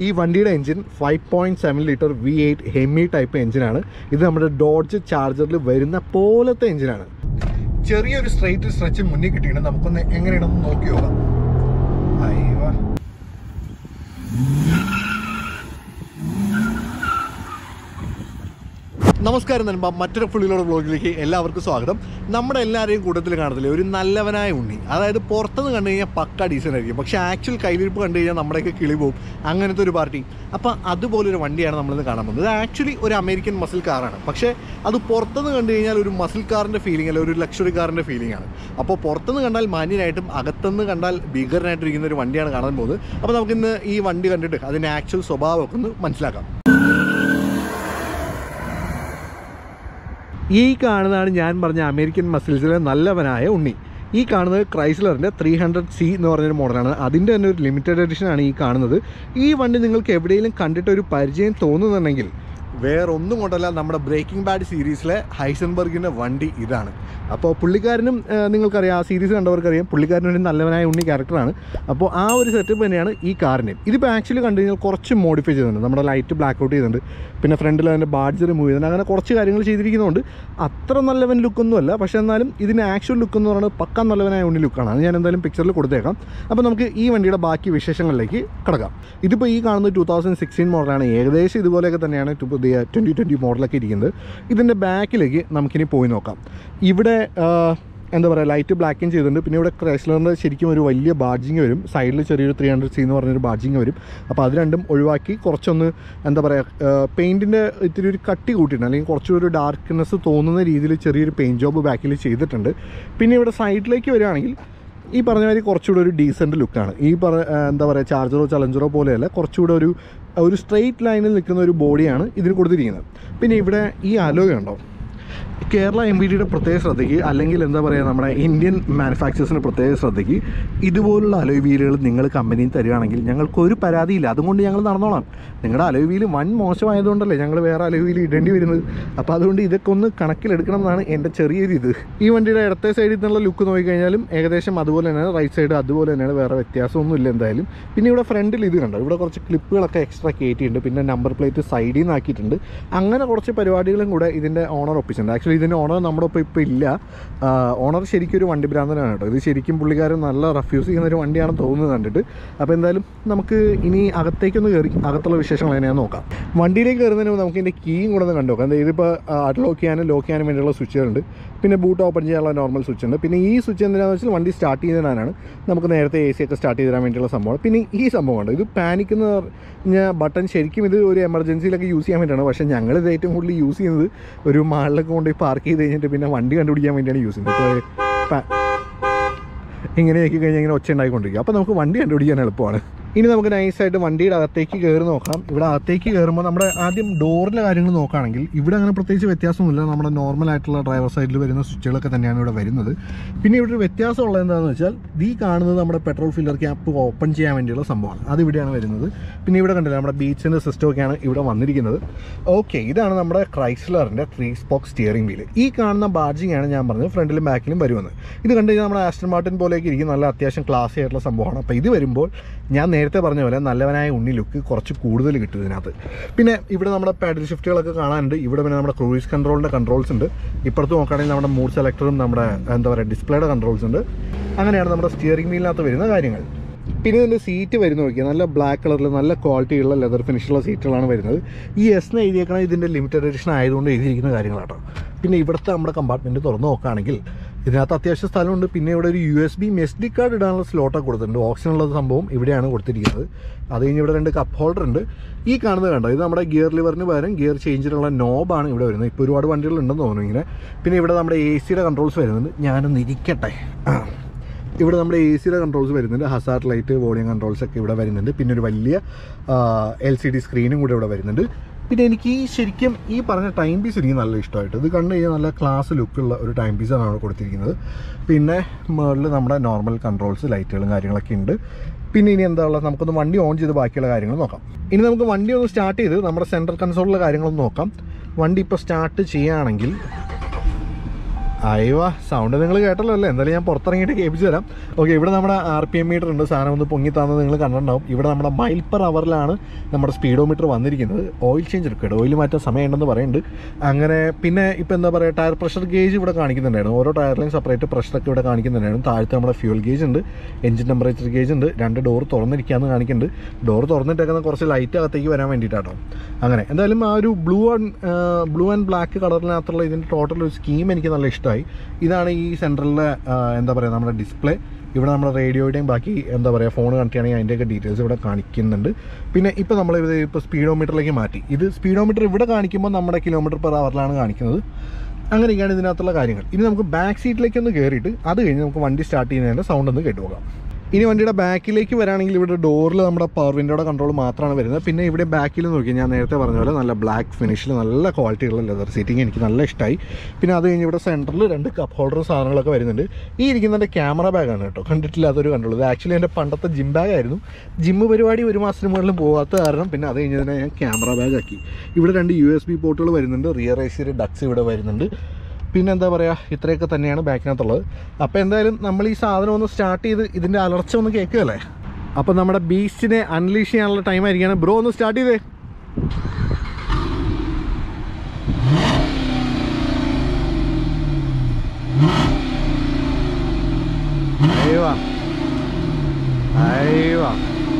ഈ വണ്ടിയുടെ engine five point seven litre V eight Hemi type എഞ്ചിനാണ് ഇത് നമ്മുടെ ഡോഡ്ജ് ചാർജറിൽ വരുന്ന പോലത്തെ എഞ്ചിനാണ് ചെറിയൊരു സ്ട്രൈറ്റ് സ്ട്രെച്ച് മുന്നിൽ കിട്ടിയിട്ട് നമുക്കൊന്ന് എങ്ങനെയാണെന്ന് നോക്കി നോക്കാം അയ്യോ നമസ്കാരം നൻപ മറ്റൊരു പുള്ളിയിലോട് ബ്ലോഗിലേക്ക് എല്ലാവർക്കും സ്വാഗതം നമ്മുടെ എല്ലാവരെയും കൂട്ടത്തിൽ കാണത്തില്ലേ ഒരു നല്ലവനായ ഉണ്ണി അതായത് പുറത്തുനിന്ന് കണ്ടു കഴിഞ്ഞാൽ പക്ക ഡീസൻ്റ് ആയിരിക്കും പക്ഷേ ആക്ച്വൽ കയ്യിലിരിപ്പ് കണ്ടു കഴിഞ്ഞാൽ നമ്മുടെയൊക്കെ കിളി പോവും അങ്ങനത്തെ ഒരു പാർട്ടി അപ്പോൾ അതുപോലൊരു വണ്ടിയാണ് നമ്മളിന്ന് കാണാൻ പോകുന്നത് ഇത് ആക്ച്വലി ഒരു അമേരിക്കൻ മസിൽ കാറാണ് പക്ഷേ അത് പുറത്തുനിന്ന് കണ്ടു കഴിഞ്ഞാൽ ഒരു മസിൽ കാറിൻ്റെ ഫീലിംഗ് അല്ല ഒരു ലക്ഷറി കാറിൻ്റെ ഫീലിംഗ് ആണ് അപ്പോൾ പുറത്തുനിന്ന് കണ്ടാൽ മാന്യനായിട്ടും അകത്തുനിന്ന് കണ്ടാൽ ഭീകരനായിട്ടിരിക്കുന്ന ഒരു വണ്ടിയാണ് കാണാൻ പോകുന്നത് അപ്പോൾ നമുക്കിന്ന് ഈ വണ്ടി കണ്ടിട്ട് അതിൻ്റെ ആക്ച്വൽ സ്വഭാവമൊക്കെ ഒന്ന് മനസ്സിലാക്കാം ഈ കാണുന്നതാണ് ഞാൻ പറഞ്ഞ അമേരിക്കൻ മസിൽസിലെ നല്ലവനായ ഉണ്ണി ഈ കാണുന്നത് ക്രൈസ്ലറിൻ്റെ ത്രീ ഹൺഡ്രഡ് സി എന്ന് പറഞ്ഞൊരു മോഡലാണ് അതിൻ്റെ തന്നെ ഒരു ലിമിറ്റഡ് എഡിഷനാണ് ഈ കാണുന്നത് ഈ വണ്ടി നിങ്ങൾക്ക് എവിടെയെങ്കിലും കണ്ടിട്ട് ഒരു പരിചയം തോന്നുന്നുണ്ടെങ്കിൽ വേറൊന്നും കൊണ്ടല്ല നമ്മുടെ ബ്രേക്കിംഗ് ബാഡ് സീരീസിലെ ഹൈസൻബർഗിൻ്റെ വണ്ടി ഇതാണ് അപ്പോൾ പുള്ളിക്കാരനും ആ, നിങ്ങൾക്കറിയാം ആ സീരീസ് കണ്ടവർക്കറിയാം പുള്ളിക്കാരനും ഒരു നല്ലവനായ ഉണ്ണി ക്യാരക്ടറാണ് അപ്പോൾ ആ ഒരു സെറ്റപ്പ് തന്നെയാണ് ഈ കാറിന് ഇതിപ്പോൾ ആക്ച്വലി കണ്ടു കഴിഞ്ഞാൽ കുറച്ച് മോഡിഫൈ ചെയ്തിട്ടുണ്ട് നമ്മുടെ ലൈറ്റ് ബ്ലാക്ക് ഔട്ട് ചെയ്തിട്ടുണ്ട് പിന്നെ ഫ്രണ്ടിൽ അതിൻ്റെ ബാഡ്ജ് റിമൂവ് ചെയ്തിട്ടുണ്ട് അങ്ങനെ കുറച്ച് കാര്യങ്ങൾ ചെയ്തിരിക്കുന്നതുകൊണ്ട് അത്ര നല്ലവൻ ലുക്കൊന്നും അല്ല പക്ഷേ എന്നാലും ഇതിൻ്റെ ആക്ച്വൽ ലുക്ക് എന്ന് പറയുന്നത് പക്ക നല്ലവനായ ഉണ്ണി ലുക്കാണ് അത് ഞാൻ എന്തായാലും പിക്ചറിൽ കൊടുത്തേക്കാം അപ്പോൾ നമുക്ക് ഈ വണ്ടിയുടെ ബാക്കി വിശേഷങ്ങളിലേക്ക് കിടക്കാം ഇതിപ്പോൾ ഈ കാണുന്നത് ടൂ തൗസൻഡ് സിക്സ്റ്റീൻ മോഡലാണ് ഏകദേശം ഇതുപോലെയൊക്കെ തന്നെയാണ് ടു പുതിയ ട്വൻറ്റി ട്വൻറ്റി മോഡലൊക്കെ ഇരിക്കുന്നത് ഇതിൻ്റെ ബാക്കിലേക്ക് നമുക്കിനി പോയി നോക്കാം ഇവിടെ ആ, എന്താ പറയുക ലൈറ്റ് ബ്ലാക്കും ചെയ്തിട്ടുണ്ട് പിന്നെ ഇവിടെ ക്രൈസ്ലറിൻ്റെ ശരിക്കും ഒരു വലിയ ബാഡ്ജിങ് വരും സൈഡിൽ ചെറിയൊരു ത്രീ ഹൺഡ്രഡ് സി എന്ന് പറഞ്ഞൊരു ബാഡ്ജിങ് വരും അപ്പോൾ അത് രണ്ടും ഒഴിവാക്കി കുറച്ചൊന്ന് എന്താ പറയുക പെയിൻറ്റിൻ്റെ ഇത്തിരി ഒരു കട്ടി കൂട്ടിയിട്ടുണ്ട് അല്ലെങ്കിൽ കുറച്ചൊരു ഒരു ഡാർക്ക്നെസ് തോന്നുന്ന രീതിയിൽ ചെറിയൊരു പെയിൻറ്റ് ജോബ് ബാക്കിൽ ചെയ്തിട്ടുണ്ട് പിന്നെ ഇവിടെ സൈഡിലേക്ക് വരികയാണെങ്കിൽ ഈ പറഞ്ഞ മാതിരി കുറച്ചുകൂടെ ഒരു ഡീസൻറ്റ് ലുക്കാണ് ഈ പറ ആ, എന്താ പറയുക ചാർജറോ ചലഞ്ചറോ പോലെയല്ല കുറച്ചുകൂടെ ഒരു ഒരു സ്ട്രെയിറ്റ് ലൈനിൽ നിൽക്കുന്ന ഒരു ബോഡിയാണ് ഇതിന് കൊടുത്തിരിക്കുന്നത് പിന്നെ ഇവിടെ ഈ അലോയ ഉണ്ടോ കേരള എം ബി ഡിയുടെ പ്രത്യേക ശ്രദ്ധയ്ക്ക് അല്ലെങ്കിൽ എന്താ പറയുക നമ്മുടെ ഇന്ത്യൻ മാനുഫാക്ചേഴ്സിന് പ്രത്യേക ശ്രദ്ധയ്ക്ക് ഇതുപോലുള്ള അലോയ് വീലുകൾ നിങ്ങൾ കമ്പനിയിൽ തരികയാണെങ്കിൽ ഞങ്ങൾക്ക് ഒരു പരാതിയില്ല അതുകൊണ്ട് ഞങ്ങൾ നടന്നോളാം നിങ്ങളുടെ അലോയ് വീല് വൻ മോശമായതുകൊണ്ടല്ലേ ഞങ്ങൾ വേറെ അലോയ് വീല് ഇടേണ്ടി വരുന്നത് അപ്പോൾ അതുകൊണ്ട് ഇതൊക്കെ ഒന്ന് കണക്കിലെടുക്കണം എന്നാണ് എൻ്റെ ചെറിയൊരു ഇത് ഈ വണ്ടിയുടെ ഇടത്തെ സൈഡിൽ നിന്നുള്ള ലുക്ക് നോക്കിക്കഴിഞ്ഞാലും ഏകദേശം അതുപോലെ തന്നെയാണ് റൈറ്റ് സൈഡ് അതുപോലെ തന്നെയാണ് വേറെ വ്യത്യാസമൊന്നും ഇല്ല എന്തായാലും പിന്നെ ഇവിടെ ഫ്രണ്ടിൽ ഇത് കണ്ടോ ഇവിടെ കുറച്ച് ക്ലിപ്പുകളൊക്കെ എക്സ്ട്രാ കയറ്റിയിട്ടുണ്ട് പിന്നെ നമ്പർ പ്ലേറ്റ് സൈഡിൽ നിന്ന് ആക്കിയിട്ടുണ്ട് അങ്ങനെ കുറച്ച് പരിപാടികളും കൂടെ ഇതിൻ്റെ ഓണർ ഒപ്പിച്ചിട്ടുണ്ട് ആക്ച്വലി ഇതിൻ്റെ ഓണർ നമ്മുടെ ഒപ്പം ഇപ്പോൾ ഇല്ല ഓണർ ശരിക്കും ഒരു വണ്ടി ഭ്രാന്തനാണ് കേട്ടോ ഇത് ശരിക്കും പുള്ളിക്കാരൻ നല്ല റഫ്യൂസ് ചെയ്യുന്ന ഒരു വണ്ടിയാണെന്ന് തോന്നുന്നത് കണ്ടിട്ട് അപ്പോൾ എന്തായാലും നമുക്ക് ഇനി അകത്തേക്കൊന്ന് കയറി അകത്തുള്ള വിശേഷങ്ങൾ എങ്ങനെയാണെന്ന് നോക്കാം വണ്ടിയിലേക്ക് കയറുന്നതിന് മുമ്പ് നമുക്ക് ഇതിൻ്റെ കീയും കൂടെ ഒന്ന് കണ്ടു നോക്കാം എന്താ ഇതിപ്പോൾ അൺലോക്ക് ചെയ്യാനും ലോക്ക് ചെയ്യാനും വേണ്ടിയുള്ള സ്വിച്ചുകളുണ്ട് പിന്നെ ബൂട്ട് ഓപ്പൺ ചെയ്യാനുള്ള നോർമൽ സ്വിച്ച് ഉണ്ട് പിന്നെ ഈ സ്വിച്ച് എന്തിനാണെന്ന് വെച്ചാൽ വണ്ടി സ്റ്റാർട്ട് ചെയ്യുന്നതിനാണ് നമുക്ക് നേരത്തെ എ സി ഒക്കെ സ്റ്റാർട്ട് ചെയ്ത് തരാൻ വേണ്ടിയുള്ള സംഭവമാണ് പിന്നെ ഈ സംഭവമുണ്ട് ഇത് പാനിക് എന്ന് പറഞ്ഞാൽ ബട്ടൺ ശരിക്കും ഇത് ഒരു എമർജൻസിയിലൊക്കെ യൂസ് ചെയ്യാൻ വേണ്ടിയാണ് പക്ഷേ ഞങ്ങൾ ഇത് ഏറ്റവും കൂടുതൽ യൂസ് ചെയ്യുന്നത് ഒരു മാളിലൊക്കെ കൊണ്ടുപോയി പാർക്ക് ചെയ്ത് കഴിഞ്ഞിട്ട് പിന്നെ വണ്ടി കണ്ടുപിടിക്കാൻ വേണ്ടിയാണ് യൂസ് ചെയ്യുന്നത് ഇപ്പോൾ പാ- ഇങ്ങനെ ആക്കി കഴിഞ്ഞാൽ ഇങ്ങനെ ഒച്ച ഉണ്ടായിക്കൊണ്ടിരിക്കും അപ്പോൾ നമുക്ക് വണ്ടി കണ്ടുപിടിക്കാൻ എളുപ്പമാണ് ഇനി നമുക്ക് നൈസായിട്ട് വണ്ടിയുടെ അകത്തേക്ക് കയറി നോക്കാം ഇവിടെ അകത്തേക്ക് കയറുമ്പോൾ നമ്മുടെ ആദ്യം ഡോറിലെ കാര്യങ്ങൾ നോക്കുകയാണെങ്കിൽ ഇവിടെ അങ്ങനെ പ്രത്യേകിച്ച് വ്യത്യാസമൊന്നുമില്ല നമ്മുടെ നോർമൽ ആയിട്ടുള്ള ഡ്രൈവർ സൈഡിൽ വരുന്ന സ്വിച്ചുകളൊക്കെ തന്നെയാണ് ഇവിടെ വരുന്നത് പിന്നെ ഇവിടെ ഒരു വ്യത്യാസമുള്ളത് എന്താണെന്ന് വെച്ചാൽ ഈ കാണുന്നത് നമ്മുടെ പെട്രോൾ ഫില്ലർ ക്യാപ്പ് ഓപ്പൺ ചെയ്യാൻ വേണ്ടിയുള്ള സംഭവമാണ് അത് ഇവിടെയാണ് വരുന്നത് പിന്നെ ഇവിടെ കണ്ടില്ല നമ്മുടെ ബീച്ചിൻ്റെ സിസ്റ്റമൊക്കെയാണ് ഇവിടെ വന്നിരിക്കുന്നത് ഓക്കെ ഇതാണ് നമ്മുടെ ക്രൈസ്ലറിൻ്റെ ത്രീ സ്പോക്ക് സ്റ്റിയറിംഗ് വീല് ഈ കാണുന്ന ബാഡ്ജിങ് ആണ് ഞാൻ പറഞ്ഞത് ഫ്രണ്ടിലും ബാക്കിലും വരുമെന്ന് ഇത് കണ്ടു കഴിഞ്ഞാൽ നമ്മുടെ ആസ്റ്റൺ മാർട്ടിൻ പോലെയൊക്കെ ഇരിക്കും നല്ല അത്യാവശ്യം ക്ലാസ് ആയിട്ടുള്ള സംഭവമാണ് അപ്പോൾ ഇത് വരുമ്പോൾ ഞാൻ നേരത്തെ പറഞ്ഞ പോലെ നല്ലവനായ ഉണ്ണി ലുക്ക് കുറച്ച് കൂടുതൽ കിട്ടും ഇതിനകത്ത് പിന്നെ ഇവിടെ നമ്മുടെ പാഡിൽ ഷിഫ്റ്റുകളൊക്കെ കാണാനുണ്ട് ഇവിടെ പിന്നെ നമ്മുടെ ക്രൂയിസ് കൺട്രോളിൻ്റെ കൺട്രോൾസ് ഉണ്ട് ഇപ്പുറത്ത് നോക്കുകയാണെങ്കിൽ നമ്മുടെ മൂഡ് സെലക്ടറും നമ്മുടെ എന്താ പറയുക ഡിസ്പ്ലേയുടെ കൺട്രോൾസ് ഉണ്ട് അങ്ങനെയാണ് നമ്മുടെ സ്റ്റിയറിംഗ് വീലിനകത്ത് വരുന്ന കാര്യങ്ങൾ പിന്നെ ഇതിൻ്റെ സീറ്റ് വരുന്ന നോക്കിയാൽ നല്ല ബ്ലാക്ക് കളറിൽ നല്ല ക്വാളിറ്റിയുള്ള ലെതർ ഫിനിഷുള്ള സീറ്റുകളാണ് വരുന്നത് ഈ എസ് എന്ന് എഴുതിയേക്കണ ഇതിൻ്റെ ലിമിറ്റഡ് എഡിഷൻ ആയതുകൊണ്ട് എഴുതിയിരിക്കുന്ന കാര്യങ്ങളാട്ടോ പിന്നെ ഇവിടുത്തെ നമ്മുടെ കമ്പാർട്ട്മെൻറ്റ് തുറന്ന് നോക്കുകയാണെങ്കിൽ ഇതിനകത്ത് അത്യാവശ്യം സ്ഥലമുണ്ട് പിന്നെ ഇവിടെ ഒരു U S B S D card ഇടാനുള്ള സ്ലോട്ടൊക്കെ കൊടുത്തിട്ടുണ്ട് ഓപ്ഷൻ ഉള്ള സംഭവം ഇവിടെയാണ് കൊടുത്തിരിക്കുന്നത് അത് കഴിഞ്ഞ് ഇവിടെ രണ്ട് കപ്പ് ഹോൾഡർ ഉണ്ട് ഈ കാണുന്നത് കണ്ടോ ഇത് നമ്മുടെ ഗിയർ ലിവറിന് പകരം ഗിയർ ചേഞ്ചിനുള്ള നോബാണ് ഇവിടെ വരുന്നത് ഇപ്പോൾ ഒരുപാട് വണ്ടികളുണ്ടെന്ന് തോന്നുന്നു ഇങ്ങനെ പിന്നെ ഇവിടെ നമ്മുടെ എ സിയുടെ കൺട്രോൾസ് വരുന്നുണ്ട് ഞാനൊന്ന് ഇരിക്കട്ടെ ആ ഇവിടെ നമ്മുടെ എ സിയുടെ കൺട്രോൾസ് വരുന്നുണ്ട് ഹസാർഡ് ലൈറ്റ് വോളിയം കൺട്രോൾസ് ഒക്കെ ഇവിടെ വരുന്നുണ്ട് പിന്നെ ഒരു വലിയ എൽ സി ഡി സ്ക്രീനും കൂടെ ഇവിടെ വരുന്നുണ്ട് പിന്നെ എനിക്ക് ഈ ശരിക്കും ഈ പറഞ്ഞ ടൈം പീസ് എനിക്ക് നല്ല ഇഷ്ടമായിട്ട് ഇത് കണ്ടു കഴിഞ്ഞാൽ നല്ല ക്ലാസ് ലുക്കുള്ള ഒരു ടൈം പീസാണ് അവിടെ കൊടുത്തിരിക്കുന്നത് പിന്നെ മുകളിൽ നമ്മുടെ നോർമൽ കൺട്രോൾസ് ലൈറ്റുകളും കാര്യങ്ങളൊക്കെ ഉണ്ട് പിന്നെ ഇനി എന്താ ഉള്ളത് നമുക്കൊന്ന് വണ്ടി ഓൺ ചെയ്ത് ബാക്കിയുള്ള കാര്യങ്ങൾ നോക്കാം ഇനി നമുക്ക് വണ്ടി ഒന്ന് സ്റ്റാർട്ട് ചെയ്ത് നമ്മുടെ സെൻട്രൽ കൺസോളിലെ കാര്യങ്ങളൊന്ന് നോക്കാം വണ്ടി ഇപ്പോൾ സ്റ്റാർട്ട് ചെയ്യുകയാണെങ്കിൽ അയവാ സൗണ്ട് നിങ്ങൾ കേട്ടല്ലോ അല്ലേ എന്തായാലും ഞാൻ പുറത്തിറങ്ങിയിട്ട് കേൾപ്പിച്ചു തരാം ഓക്കെ ഇവിടെ നമ്മുടെ ആർ പി എം മീറ്റർ ഉണ്ട് സാധനം ഒന്ന് പൊങ്ങി തന്നത് നിങ്ങൾ കണ്ടിട്ടുണ്ടാവും ഇവിടെ നമ്മുടെ മൈൽ പെർ അവറിലാണ് നമ്മുടെ സ്പീഡോമീറ്റർ വന്നിരിക്കുന്നത് ഓയിൽ ചേഞ്ച് എടുക്കുക ഓയിൽ മാറ്റാൻ സമയമുണ്ടെന്ന് പറയുന്നുണ്ട് അങ്ങനെ പിന്നെ ഇപ്പോൾ എന്താ പറയുക ടയർ പ്രഷർ ഗേജ് ഇവിടെ കാണിക്കുന്നുണ്ടായിരുന്നു ഓരോ ടയറിലും സെപ്പറേറ്റ് പ്രഷറൊക്കെ ഇവിടെ കാണിക്കുന്നുണ്ടായിരുന്നു താഴത്തെ നമ്മുടെ ഫ്യൂൽ ഗേജ് ഉണ്ട് എഞ്ചിൻ ടെമ്പറേച്ചർ ഗേജ് ഉണ്ട് രണ്ട് ഡോർ തുറന്നിരിക്കാമെന്ന് കാണിക്കുന്നുണ്ട് ഡോർ തുറന്നിട്ടേക്കുന്ന കുറച്ച് ലൈറ്റ് അകത്തേക്ക് വരാൻ വേണ്ടിയിട്ടാട്ടോ അങ്ങനെ എന്തായാലും ആ ഒരു blue and blue and black കളറിനകത്തുള്ള ഇതിൻ്റെ ടോട്ടൽ ഒരു സ്കീം എനിക്ക് നല്ല ഇഷ്ടമായി ഇതാണ് ഈ സെൻട്രലിലെ എന്താ പറയുക നമ്മുടെ ഡിസ്പ്ലേ ഇവിടെ നമ്മുടെ റേഡിയോയുടെയും ബാക്കി എന്താ പറയുക ഫോൺ കണക്ട് ചെയ്യണമെങ്കിൽ അതിൻ്റെയൊക്കെ ഡീറ്റെയിൽസ് ഇവിടെ കാണിക്കുന്നുണ്ട് പിന്നെ ഇപ്പോൾ നമ്മൾ ഇത് ഇപ്പോൾ സ്പീഡോമീറ്ററിലേക്ക് മാറ്റി ഇത് സ്പീഡോമീറ്റർ ഇവിടെ കാണിക്കുമ്പോൾ നമ്മുടെ കിലോമീറ്റർ പെർ അവറിലാണ് കാണിക്കുന്നത് അങ്ങനെയൊക്കെയാണ് ഇതിനകത്തുള്ള കാര്യങ്ങൾ ഇനി നമുക്ക് ബാക്ക് സീറ്റിലേക്ക് ഒന്ന് കയറിയിട്ട് അത് കഴിഞ്ഞ് നമുക്ക് വണ്ടി സ്റ്റാർട്ട് ചെയ്യുന്നതിൻ്റെ സൗണ്ട് ഒന്ന് കേട്ടുപോകാം ഇനി വണ്ടിയുടെ ബാക്കിലേക്ക് വരാണെങ്കിൽ ഇവിടെ ഡോറിൽ നമ്മുടെ പവർ വിൻഡോയുടെ കൺട്രോൾ മാത്രമാണ് വരുന്നത് പിന്നെ ഇവിടെ ബാക്കിൽ നോക്കി ഞാൻ നേരത്തെ പറഞ്ഞ പോലെ നല്ല ബ്ലാക്ക് ഫിനിഷിൽ നല്ല ക്വാളിറ്റിയുള്ള ലെതർ സീറ്റിംഗ് എനിക്ക് നല്ല ഇഷ്ടമായി പിന്നെ അത് കഴിഞ്ഞ് ഇവിടെ സെൻറ്ററിൽ രണ്ട് കപ്പ് ഹോൾഡർ സാധനങ്ങളൊക്കെ വരുന്നുണ്ട് ഈ ഇരിക്കുന്നതിൻ്റെ ക്യാമറ ബാഗാണ് കേട്ടോ കണ്ടിട്ടില്ലാത്തൊരു കൺട്രോൾ ഇത് ആക്ച്വലി എൻ്റെ പണ്ടത്തെ ജിം ബാഗായിരുന്നു ജിമ്മ് പരിപാടി ഒരു മാസത്തിന് മുകളിലും പോകാത്ത കാരണം പിന്നെ അത് കഴിഞ്ഞതിനെ ഞാൻ ക്യാമറ ബാഗ് ആക്കി ഇവിടെ രണ്ട് യു എസ് ബി പോർട്ടുകൾ വരുന്നുണ്ട് റിയർ ഐസിയുടെ ഡക്സ് ഇവിടെ വരുന്നുണ്ട് പിന്നെ എന്താ പറയുക ഇത്രയൊക്കെ തന്നെയാണ് ബാക്കിനകത്തുള്ളത് അപ്പോൾ എന്തായാലും നമ്മൾ ഈ സാധനം ഒന്ന് സ്റ്റാർട്ട് ചെയ്ത് ഇതിൻ്റെ അലർച്ച ഒന്ന് കേൾക്കുകയല്ലേ അപ്പോൾ നമ്മുടെ ബീസ്റ്റിനെ അൺലീഷ് ചെയ്യാനുള്ള ടൈം ആയിരിക്കുകയാണ് ബ്രോ ഒന്ന് സ്റ്റാർട്ട് ചെയ്തേ അയ്യവാ അയ്യവാ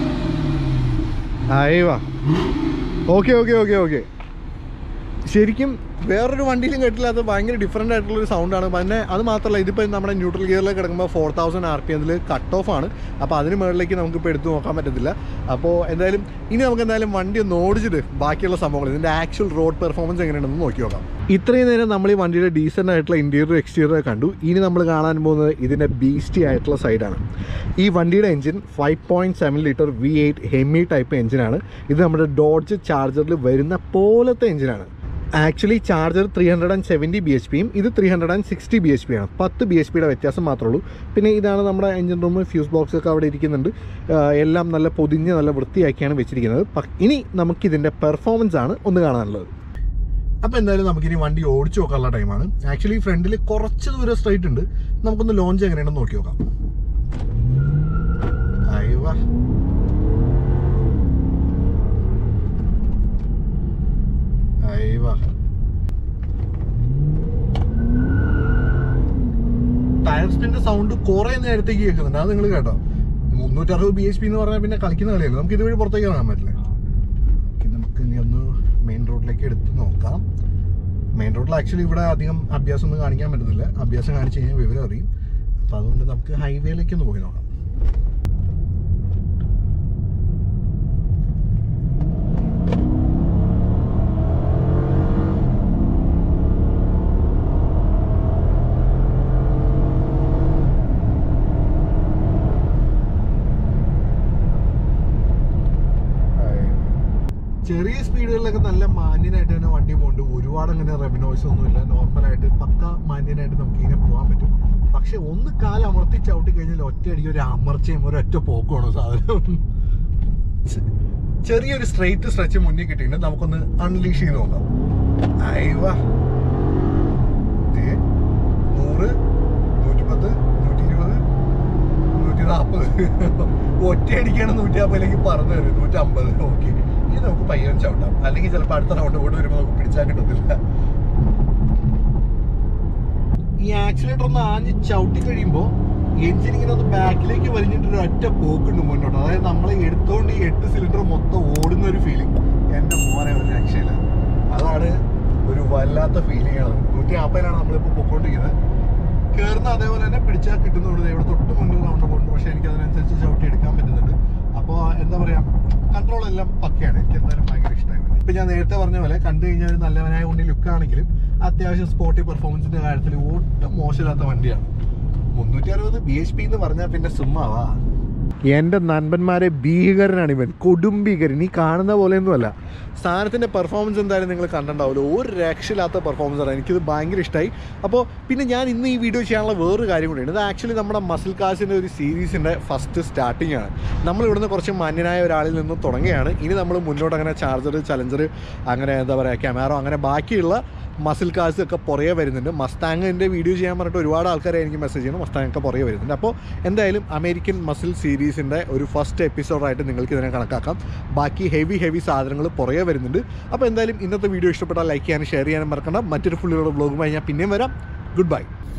അയ്യവാ ഓക്കെ ഓക്കെ ഓക്കെ ഓക്കെ ശരിക്കും വേറൊരു വണ്ടിയിലും കേട്ടില്ലാത്ത ഭയങ്കര ഡിഫറെൻ്റ് ആയിട്ടുള്ള ഒരു സൗണ്ടാണ് പിന്നെ അത് മാത്രമല്ല ഇതിപ്പോൾ നമ്മുടെ ന്യൂട്രൽ ഗിയറിലേക്ക് കിടക്കുമ്പോൾ ഫോർ തൗസൻഡ് ആർ പി എമ്മിൽ കട്ട് ഓഫ് ആണ് അപ്പോൾ അതിന് മുകളിലേക്ക് നമുക്കിപ്പോൾ എടുത്ത് നോക്കാൻ പറ്റത്തില്ല അപ്പോൾ എന്തായാലും ഇനി നമുക്ക് എന്തായാലും വണ്ടി ഒന്ന് ഓടിച്ചിട്ട് ബാക്കിയുള്ള സംഭവങ്ങൾ ഇതിൻ്റെ ആക്ച്വൽ റോഡ് പെർഫോമൻസ് എങ്ങനെയാണെന്ന് നോക്കി നോക്കാം ഇത്രയും നേരം നമ്മൾ ഈ വണ്ടിയുടെ ഡീസൻ്റ് ആയിട്ടുള്ള ഇൻറ്റീരിയർ എക്സ്റ്റീരിയർ കണ്ടു ഇനി നമ്മൾ കാണാൻ പോകുന്നത് ഇതിൻ്റെ ബീസ്റ്റി ആയിട്ടുള്ള സൈഡാണ് ഈ വണ്ടിയുടെ engine five point seven litre V eight Hemi type എഞ്ചിനാണ് ഇത് നമ്മുടെ ഡോഡ്ജ് ചാർജറിൽ വരുന്ന പോലത്തെ എഞ്ചിനാണ് actually Charger three hundred and seventy B H പിയും ഇത് three hundred and sixty B H P ആണ് പത്ത് ബി എച്ച് പിയുടെ വ്യത്യാസം മാത്രമേ ഉള്ളൂ പിന്നെ ഇതാണ് നമ്മുടെ എഞ്ചിൻ റൂം ഫ്യൂസ് ബോക്സ് ഒക്കെ അവിടെ ഇരിക്കുന്നുണ്ട് ആഹ് എല്ലാം നല്ല പൊതിഞ്ഞ് നല്ല വൃത്തിയാക്കിയാണ് വെച്ചിരിക്കുന്നത് പ- ഇനി നമുക്കിതിൻ്റെ പെർഫോമൻസ് ആണ് ഒന്ന് കാണാനുള്ളത് അപ്പോൾ എന്തായാലും നമുക്കിനി വണ്ടി ഓടിച്ചു നോക്കാനുള്ള ടൈമാണ് ആക്ച്വലി ഫ്രണ്ടിൽ കുറച്ച് ദൂരം സ്ട്രൈറ്റ് ഉണ്ട് നമുക്കൊന്ന് ലോഞ്ച് എങ്ങനെയാണെന്ന് നോക്കി നോക്കാം അയ്യവാ അയ്യവാ ടയർ സ്പിന്റെ സൗണ്ട് കുറെ നേരത്തേക്ക് കേൾക്കുന്നുണ്ട് അത് നിങ്ങൾ കേട്ടോ മുന്നൂറ്ററുപത് ബി എച്ച് പി എന്ന് പറഞ്ഞാൽ പിന്നെ കളിക്കുന്ന കളിയല്ല നമുക്ക് ഇതുവഴി പുറത്തേക്ക് ഇറങ്ങാൻ പറ്റില്ല ഓക്കേ, നമുക്ക് ഇനി ഒന്ന് മെയിൻ റോഡിലേക്ക് എടുത്ത് നോക്കാം മെയിൻ റോഡിൽ ആക്ച്വലി ഇവിടെ അധികം അഭ്യാസം ഒന്നും കാണിക്കാൻ പറ്റുന്നില്ല അഭ്യാസം കാണിച്ചു കഴിഞ്ഞാൽ വിവരം അറിയും അപ്പോൾ അതുകൊണ്ട് നമുക്ക് ഹൈവേയിലേക്ക് ഒന്ന് പോയി നോക്കാം ചെറിയ സ്പീഡുകളിലൊക്കെ നല്ല മാന്യനായിട്ട് തന്നെ വണ്ടി പോകുന്നുണ്ട് ഒരുപാട് അങ്ങനെ റെവനോയ്സ് ഒന്നുമില്ല നോർമലായിട്ട് പക്ക മാന്യനായിട്ട് നമുക്ക് ഇങ്ങനെ പോകാൻ പറ്റും പക്ഷെ ഒന്ന് കാലം അമർത്തി ചവിട്ടി കഴിഞ്ഞാൽ ഒറ്റയടിക്ക് ഒരു അമർച്ചയും ഒരു ഒറ്റ പോക്കുമാണ് സാധനം ചെ- ചെറിയൊരു സ്ട്രെയിറ്റ് സ്ട്രെച്ച് മുന്നിൽ കിട്ടിയിട്ടുണ്ട് നമുക്കൊന്ന് അൺലീഷ് ചെയ്ത് നോക്കാം അയവാ ദേ, നൂറ് നൂറ്റിപ്പത്ത് നൂറ്റി ഇരുപത് നൂറ്റി നാൽപ്പത് ഒറ്റയടിക്കാണ് നൂറ്റി അമ്പതിലേക്ക് പറഞ്ഞു തരും നൂറ്റി അമ്പത് ഓക്കെ ഇനി നമുക്ക് പയ്യൻ ചവിട്ടാം അല്ലെങ്കിൽ ചിലപ്പോൾ അടുത്ത റൗണ്ട് കൂടെ വരുമ്പോൾ നമുക്ക് പിടിച്ചാൽ കിട്ടത്തില്ല ഈ ആക്സിലേറ്റർ ഒന്ന് ആഞ്ഞ് ചവിട്ടി കഴിയുമ്പോൾ എഞ്ചിൻ ഇങ്ങനെ ഒന്ന് ബാക്കിലേക്ക് വലിഞ്ഞിട്ട് ഒരു ഒറ്റ പോക്കുണ്ട് മുന്നോട്ട് അതായത് നമ്മൾ എടുത്തോണ്ട് ഈ എട്ട് സിലിണ്ടർ മൊത്തം ഓടുന്ന ഒരു ഫീലിംഗ് എന്റെ മോനെ ഒരു രക്ഷയില്ല അതാണ് ഒരു വല്ലാത്ത ഫീലിംഗ് ആണ് നൂറ്റി നാൽപ്പതിനാണ് നമ്മളിപ്പോൾ പൊക്കോണ്ടിരിക്കുന്നത് കയറുന്ന അതേപോലെ തന്നെ പിടിച്ചാൽ കിട്ടുന്നുണ്ട് ഇവിടെ തൊട്ട് മുന്നിൽ റൗണ്ട് പോകുന്നുണ്ട് പക്ഷെ എനിക്ക് അതിനനുസരിച്ച് ചവിട്ടി എടുക്കാൻ പറ്റുന്നുണ്ട് അപ്പോൾ എന്താ പറയാ കൺട്രോൾ എല്ലാം പക്കയാണ് എനിക്ക് എന്തായാലും ഭയങ്കര ഇഷ്ടമായി ഇപ്പൊ ഞാൻ നേരത്തെ പറഞ്ഞ പോലെ കണ്ടു കഴിഞ്ഞാൽ ഒരു നല്ലവനായ ഉണ്ണി ലുക്ക് ആണെങ്കിലും അത്യാവശ്യം സ്പോർട്ടി പെർഫോമൻസിന്റെ കാര്യത്തിൽ ഒട്ടും മോശമില്ലാത്ത വണ്ടിയാണ് മുന്നൂറ്റി അറുപത് ബി എച്ച് പി എന്ന് പറഞ്ഞാൽ പിന്നെ സുമ്മാവാ എൻ്റെ നൻപന്മാരെ ഭീകരനാണ് ഇവൻ കൊടും ഭീകരൻ ഈ കാണുന്ന പോലെയൊന്നുമല്ല സാധനത്തിൻ്റെ പെർഫോമൻസ് എന്തായാലും നിങ്ങൾ കണ്ടിട്ടുണ്ടാവില്ല ഒരു രക്ഷയില്ലാത്ത പെർഫോമൻസ് ആണ് എനിക്കിത് ഭയങ്കര ഇഷ്ടമായി അപ്പോൾ പിന്നെ ഞാൻ ഇന്ന് ഈ വീഡിയോ ചെയ്യാനുള്ള വേറൊരു കാര്യം കൂടിയുണ്ട് ഇത് ആക്ച്വലി നമ്മുടെ മസിൽ കാസിൻ്റെ ഒരു സീരീസിൻ്റെ ഫസ്റ്റ് സ്റ്റാർട്ടിംഗ് ആണ് നമ്മൾ ഇവിടുന്ന് കുറച്ച് മാന്യനായ ഒരാളിൽ നിന്ന് തുടങ്ങുകയാണ് ഇനി നമ്മൾ മുന്നോട്ട് അങ്ങനെ ചാർജർ ചലഞ്ചർ അങ്ങനെ എന്താ പറയുക ക്യാമറോ അങ്ങനെ ബാക്കിയുള്ള മസിൽ കാഴ്സ് ഒക്കെ പുറകെ വരുന്നുണ്ട് മസ്താങ്ങിൻ്റെ വീഡിയോ ചെയ്യാൻ പറഞ്ഞിട്ട് ഒരുപാട് ആൾക്കാരെ എനിക്ക് മെസ്സേജ് ചെയ്യണം മസ്താങ് ഒക്കെ പുറകെ വരുന്നുണ്ട് അപ്പോൾ എന്തായാലും അമേരിക്കൻ മസിൽ സീരീസിൻ്റെ ഒരു ഫസ്റ്റ് എപ്പിസോഡായിട്ട് നിങ്ങൾക്ക് ഇതിനെ കണക്കാക്കാം ബാക്കി ഹെവി ഹെവി സാധനങ്ങൾ പുറകെ വരുന്നുണ്ട് അപ്പോൾ എന്തായാലും ഇന്നത്തെ വീഡിയോ ഇഷ്ടപ്പെട്ടാൽ ലൈക്ക് ചെയ്യാനും ഷെയർ ചെയ്യാനും മറക്കണ്ട മറ്റൊരു ഫുള്ളിലുള്ള വ്ളോഗുമായി ഞാൻ പിന്നെയും വരാം ഗുഡ് ബൈ